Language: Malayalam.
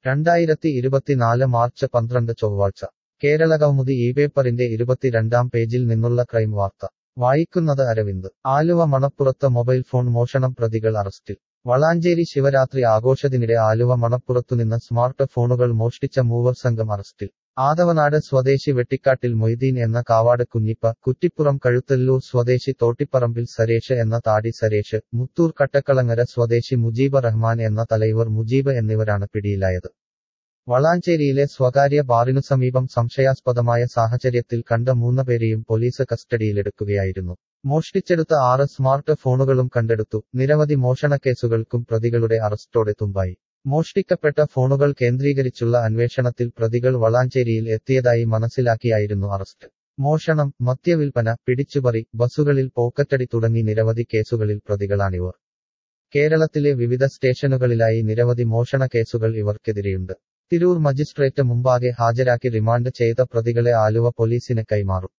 രണ്ടായിരത്തി ഇരുപത്തിനാല് മാർച്ച് പന്ത്രണ്ട് ചൊവ്വാഴ്ച കേരളകൗമുദി ഈ പേപ്പറിന്റെ ഇരുപത്തിരണ്ടാം പേജിൽ നിന്നുള്ള ക്രൈം വാർത്ത വായിക്കുന്നത് അരവിന്ദ് ആലുവ മണപ്പുറത്ത് മൊബൈൽ ഫോൺ മോഷണം പ്രതികൾ അറസ്റ്റിൽ വളാഞ്ചേരി ശിവരാത്രി ആഘോഷത്തിനിടെ ആലുവ മണപ്പുറത്തുനിന്ന് സ്മാർട്ട് ഫോണുകൾ മോഷ്ടിച്ച മൂവർ സംഘം അറസ്റ്റിൽ ആദവനാട് സ്വദേശി വെട്ടിക്കാട്ടിൽ മൊയ്തീൻ എന്ന കാവാട് കുഞ്ഞിപ്പ കുറ്റിപ്പുറം കഴുത്തല്ലൂർ സ്വദേശി തോട്ടിപ്പറമ്പിൽ സരേഷ് എന്ന താടി സരേഷ് മുത്തൂർ കട്ടക്കളങ്ങര സ്വദേശി മുജീബ റഹ്മാൻ എന്ന തലൈവർ മുജീബ് എന്നിവരാണ് പിടിയിലായത് വളാഞ്ചേരിയിലെ സ്വകാര്യ ബാറിനു സമീപം സംശയാസ്പദമായ സാഹചര്യത്തിൽ കണ്ട മൂന്നുപേരെയും പോലീസ് കസ്റ്റഡിയിലെടുക്കുകയായിരുന്നു മോഷ്ടിച്ചെടുത്ത ആറ് സ്മാർട്ട് ഫോണുകളും കണ്ടെടുത്തു നിരവധി മോഷണക്കേസുകൾക്കും പ്രതികളുടെ അറസ്റ്റോടെ തുമ്പായി മോഷ്ടിക്കപ്പെട്ട ഫോണുകൾ കേന്ദ്രീകരിച്ചുള്ള അന്വേഷണത്തിൽ പ്രതികൾ വളാഞ്ചേരിയിൽ എത്തിയതായി മനസ്സിലാക്കിയായിരുന്നു അറസ്റ്റ് മോഷണം മദ്യവിൽപ്പന പിടിച്ചുപറി ബസ്സുകളിൽ പോക്കറ്റടി തുടങ്ങി നിരവധി കേസുകളിൽ പ്രതികളാണിവർ കേരളത്തിലെ വിവിധ സ്റ്റേഷനുകളിലായി നിരവധി മോഷണ കേസുകൾ ഇവർക്കെതിരെയുണ്ട് തിരൂർ മജിസ്ട്രേറ്റ് മുമ്പാകെ ഹാജരാക്കി റിമാൻഡ് ചെയ്ത പ്രതികളെ ആലുവ പോലീസിന് കൈമാറും